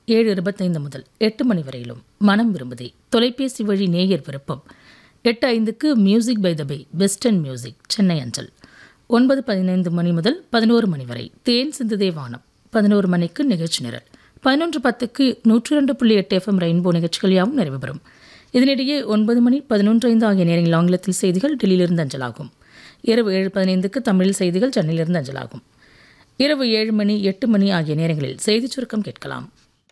ஏழு இருபத்தைந்து முதல் எட்டு மணி வரையிலும் மனம் விரும்புதே தொலைபேசி வழி நேயர் விருப்பம் எட்டு ஐந்துக்கு music by the bay western music Chennai அஞ்சல் ஒன்பது பதினைந்து மணி முதல் பதினோரு மணி வரை தேன் சிந்துதே வானம் பதினோரு மணிக்கு நிகழ்ச்சி நிரல் பதினொன்று பத்துக்கு நூற்றி ரெண்டு புள்ளி எட்டு எஃப்எம் ரெயின்போ நிகழ்ச்சிகள் யாவும் நிறைவு பெறும் இதனிடையே ஒன்பது மணி பதினொன்று ஐந்து ஆகிய நேரங்களில் ஆங்கிலத்தில் செய்திகள் டெல்லியிலிருந்து அஞ்சலாகும் இரவு ஏழு பதினைந்துக்கு தமிழில் செய்திகள் சென்னையிலிருந்து அஞ்சலாகும் இரவு ஏழு மணி எட்டு மணி ஆகிய நேரங்களில் செய்திச் சுருக்கம் கேட்கலாம்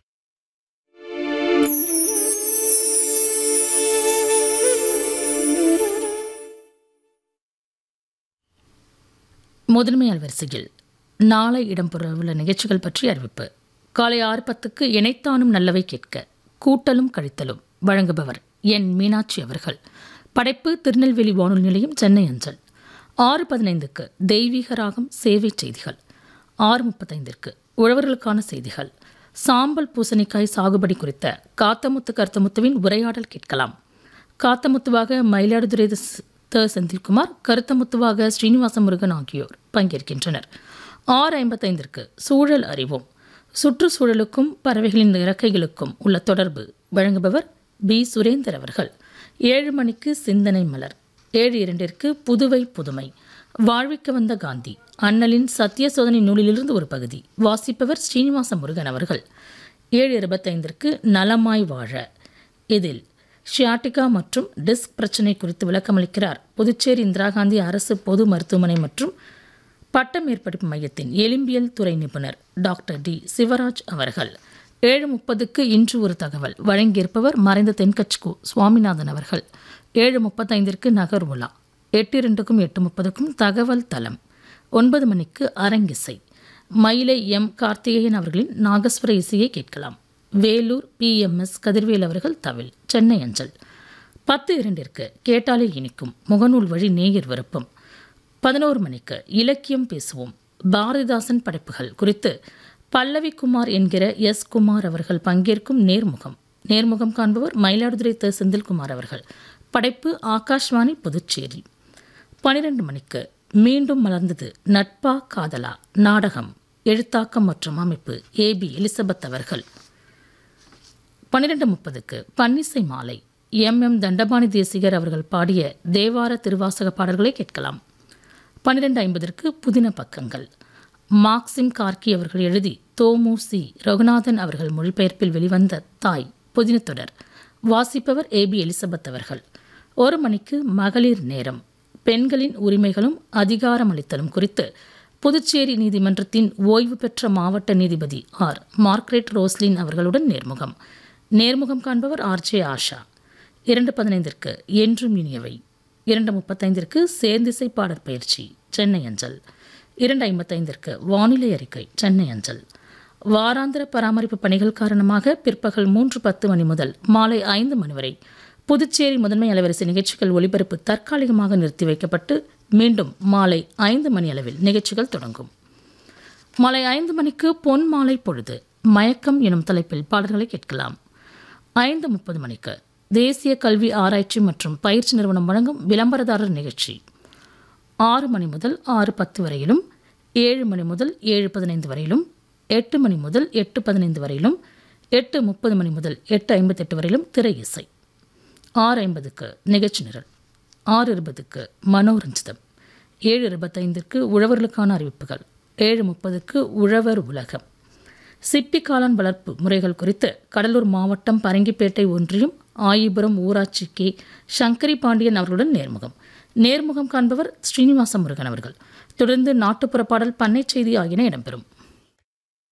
முதன்மை அலைவரிசையில் நாளை இடம்பெறவுள்ள நிகழ்ச்சிகள் பற்றி அறிவிப்பு காலை ஆறு பத்துக்கு இணைத்தானும் நல்லவை கேட்க கூட்டலும் கழித்தலும் வழங்குபவர் என் மீனாட்சி அவர்கள் படைப்பு திருநெல்வேலி வானொலி நிலையம் சென்னை அஞ்சல் ஆறு பதினைந்துக்கு தெய்வீக ராகம் சேவை செய்திகள் ஆறு முப்பத்தைந்திற்கு உழவர்களுக்கான செய்திகள் சாம்பல் பூசணிக்காய் சாகுபடி குறித்த காத்தமுத்து கருத்தமுத்துவின் உரையாடல் கேட்கலாம் காத்தமுத்துவாக மயிலாடுதுறை த- த செந்தில்குமார் கருத்தமுத்துவாக ஸ்ரீனிவாச முருகன் ஆகியோர் பங்கேற்கின்றனர் ஆறு ஐம்பத்தைந்திற்கு சூழல் அறிவோம் சுற்றுச்சூழலுக்கும் பறவைகளின் இறக்கைகளுக்கும் உள்ள தொடர்பு வழங்குபவர் பி சுரேந்தர் அவர்கள் ஏழு மணிக்கு சிந்தனை மலர் ஏழு இரண்டிற்கு புதுவை புதுமை வாழ்விக்க வந்த காந்தி அண்ணலின் சத்திய சோதனை நூலிலிருந்து ஒரு பகுதி வாசிப்பவர் ஸ்ரீனிவாச முருகன் அவர்கள் ஏழு இருபத்தைந்திற்கு நலமாய் வாழ இதில் ஷியாட்டிகா மற்றும் டிஸ்க் பிரச்சினை குறித்து விளக்கமளிக்கிறார் புதுச்சேரி இந்திரா காந்தி அரசு பொது மருத்துவமனை மற்றும் பட்ட மேற்படிப்பு மையத்தின் எலும்பியல் துறை நிபுணர் டாக்டர் டி சிவராஜ் அவர்கள் ஏழு முப்பதுக்கு இன்று ஒரு தகவல் வழங்கியிருப்பவர் மறைந்த தென்கட்சிக்கு சுவாமிநாதன் அவர்கள் ஏழு முப்பத்தைந்திற்கு நகர் உலா எட்டு இரண்டுக்கும் எட்டு முப்பதுக்கும் தகவல் தளம் ஒன்பது மணிக்கு அரங்கிசை மயிலை எம் கார்த்திகேயன் அவர்களின் நாகஸ்வர இசையை கேட்கலாம் வேலூர் பிஎம்எஸ் கதிர்வேல் அவர்கள் தவில் சென்னை அஞ்சல் பத்து இரண்டிற்கு கேட்டாலே இனிக்கும் முகநூல் வழி நேயர் விருப்பம் பதினோரு மணிக்கு இலக்கியம் பேசுவோம் பாரதிதாசன் படைப்புகள் குறித்து பல்லவி குமார் என்கிற எஸ் குமார் அவர்கள் பங்கேற்கும் நேர்முகம் நேர்முகம் காண்பவர் மயிலாடுதுறை த செந்தில்குமார் அவர்கள் படைப்பு ஆகாஷ்வாணி புதுச்சேரி பனிரெண்டு மணிக்கு மீண்டும் மலர்ந்தது நட்பா காதலா நாடகம் எழுத்தாக்கம் மற்றும் அமைப்பு ஏபி எலிசபெத் அவர்கள் பன்னிரெண்டு முப்பதுக்கு பன்னிசை மாலை எம் எம் தண்டபாணி தேசிகர் அவர்கள் பாடிய தேவார திருவாசக பாடல்களை கேட்கலாம் பன்னிரெண்டு ஐம்பதற்கு புதின பக்கங்கள் மார்க்சிம் கார்கி அவர்கள் எழுதி தோமு சி ரகுநாதன் அவர்கள் மொழிபெயர்ப்பில் வெளிவந்த தாய் புதின தொடர் வாசிப்பவர் ஏபி எலிசபெத் அவர்கள் ஒரு மணிக்கு மகளிர் நேரம் பெண்களின் உரிமைகளும் அதிகாரமளித்தலும் குறித்து புதுச்சேரி நீதிமன்றத்தின் ஓய்வு பெற்ற மாவட்ட நீதிபதி ஆர் மார்க்ரெட் ரோஸ்லின் அவர்களுடன் நேர்முகம் நேர்முகம் காண்பவர் ஆர்ஜே ஆஷா இரண்டு பதினைந்திற்கு என்றும் இனியவை இரண்டு முப்பத்தைந்திற்கு சேர்ந்திசை பாடற் பயிற்சி சென்னை அஞ்சல் இரண்டு ஐம்பத்தைந்திற்கு வானிலை அறிக்கை சென்னை அஞ்சல் வாராந்திர பராமரிப்பு பணிகள் காரணமாக பிற்பகல் மூன்று பத்து மணி முதல் மாலை ஐந்து மணி வரை புதுச்சேரி முதன்மை அலைவரிசை நிகழ்ச்சிகள் ஒலிபரப்பு தற்காலிகமாக நிறுத்தி வைக்கப்பட்டு மீண்டும் மாலை ஐந்து மணி அளவில் நிகழ்ச்சிகள் தொடங்கும் மாலை ஐந்து மணிக்கு பொன் மாலை பொழுது மயக்கம் எனும் தலைப்பில் பாடல்களை கேட்கலாம் ஐந்து முப்பது மணிக்கு தேசிய கல்வி ஆராய்ச்சி மற்றும் பயிற்சி நிறுவனம் வழங்கும் விளம்பரதாரர் நிகழ்ச்சி ஆறு மணி முதல் ஆறு பத்து வரையிலும் ஏழு மணி முதல் ஏழு பதினைந்து வரையிலும் எட்டு மணி முதல் எட்டு பதினைந்து வரையிலும் எட்டு முப்பது மணி முதல் எட்டு ஐம்பத்தெட்டு வரையிலும் திரை இசை ஆறு ஐம்பதுக்கு நிகழ்ச்சி நிரல் ஆறு இருபதுக்கு மனோரஞ்சிதம் ஏழு இருபத்தைந்திற்கு உழவர்களுக்கான அறிவிப்புகள் ஏழு முப்பதுக்கு உழவர் உலகம் சிப்பி காளான் வளர்ப்பு முறைகள் குறித்து கடலூர் மாவட்டம் பரங்கிப்பேட்டை ஒன்றியம் ஆயிபுரம் ஊராட்சி கே சங்கரி பாண்டியன் அவர்களுடன் நேர்முகம் நேர்முகம் காண்பவர் ஸ்ரீனிவாச முருகன் அவர்கள் தொடர்ந்து நாட்டுப்புற பாடல் பண்ணை செய்தி ஆகியன இடம்பெறும்